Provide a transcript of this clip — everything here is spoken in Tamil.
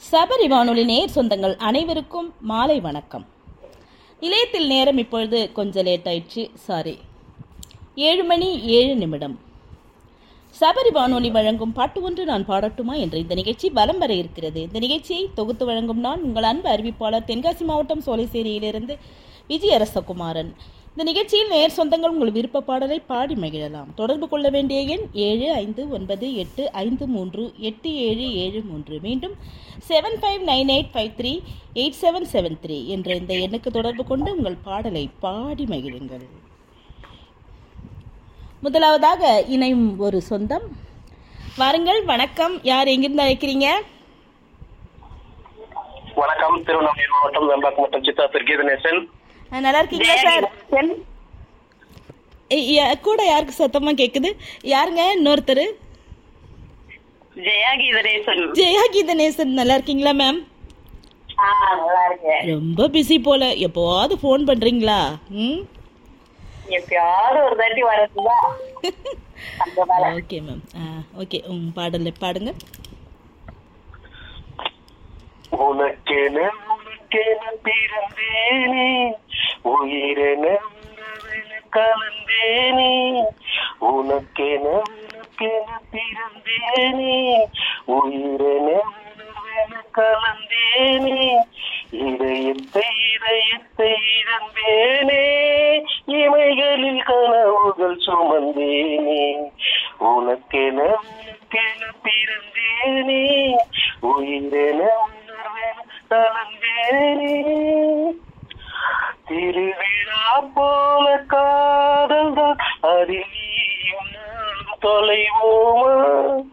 சபரி வானொலி நேர் சொந்தங்கள் அனைவருக்கும் மாலை வணக்கம் நிலையத்தில் நேரம் இப்பொழுது கொஞ்சம் லேட் ஆயிடுச்சு சாரி ஏழு மணி ஏழு நிமிடம் சபரி வானொலி வழங்கும் பாட்டு ஒன்று நான் பாடட்டுமா என்ற இந்த நிகழ்ச்சி வலம் வர இருக்கிறது இந்த நிகழ்ச்சியை தொகுத்து வழங்கும் நான் உங்கள் அன்பு அறிவிப்பாளர் தென்காசி மாவட்டம் சோலைசேரியிலிருந்து விஜயரசகுமாரன் இந்த நிகழ்ச்சியில் நேர் சொந்தங்கள் உங்கள் விருப்ப பாடலை பாடி மகிழலாம் தொடர்பு கொள்ள வேண்டிய எண் ஏழு ஐந்து ஒன்பது எட்டு ஐந்து மூன்று எட்டு ஏழு ஏழு மூன்று மீண்டும் seven five nine eight five three eight seven seven three என்ற இந்த எண்ணுக்கு தொடர்பு கொண்டு உங்கள் பாடலை பாடி மகிழுங்கள் முதலாவதாக இணையும் ஒரு சொந்தம் வாருங்கள் வணக்கம் யார் எங்கிருந்து அழைக்கிறீங்க வணக்கம் திருவண்ணாமலை மாவட்டம் வெம்பாக்கம் மாவட்டம் சித்தாத்தூர் கீதநேசன் அஹ், நல்லா இருக்கீங்களா சார் ஏய், யா- கூட யாருக்கு சத்தமா கேக்குது யாருங்க இன்னொருத்தர் ஜெயா கீதரேசன் ஜெயா கீதநேசன் நல்லா இருக்கீங்களா மேம் ஆ நல்லா இருக்கேன் ரொம்ப பிஸி போல எப்போவாவது ஃபோன் பண்றீங்களா ம் எப்பயாவது ஒரு தாட்டி வரதுதா அதனால ஓகே மேம் ஓகே உங்க பாடலை பாடுங்க உனக்கென உனக்கென பிறந்தேனே உயிரென உறவென கலந்தேனே உனக்கென உனக்கென பிறந்தேனே உயிரென உணர்வென கலந்தேனே இதயத்தை இதயத்தை இழந்தேனே இமைகளில் கனவுகள் சுமந்தேனே உனக்கென உனக்கென பிறந்தேனே உயிரென உணர்வென கலந்தேனே திருவிழா போல காதல் தான் அதில் நீயும் நானும் தொலைவோமா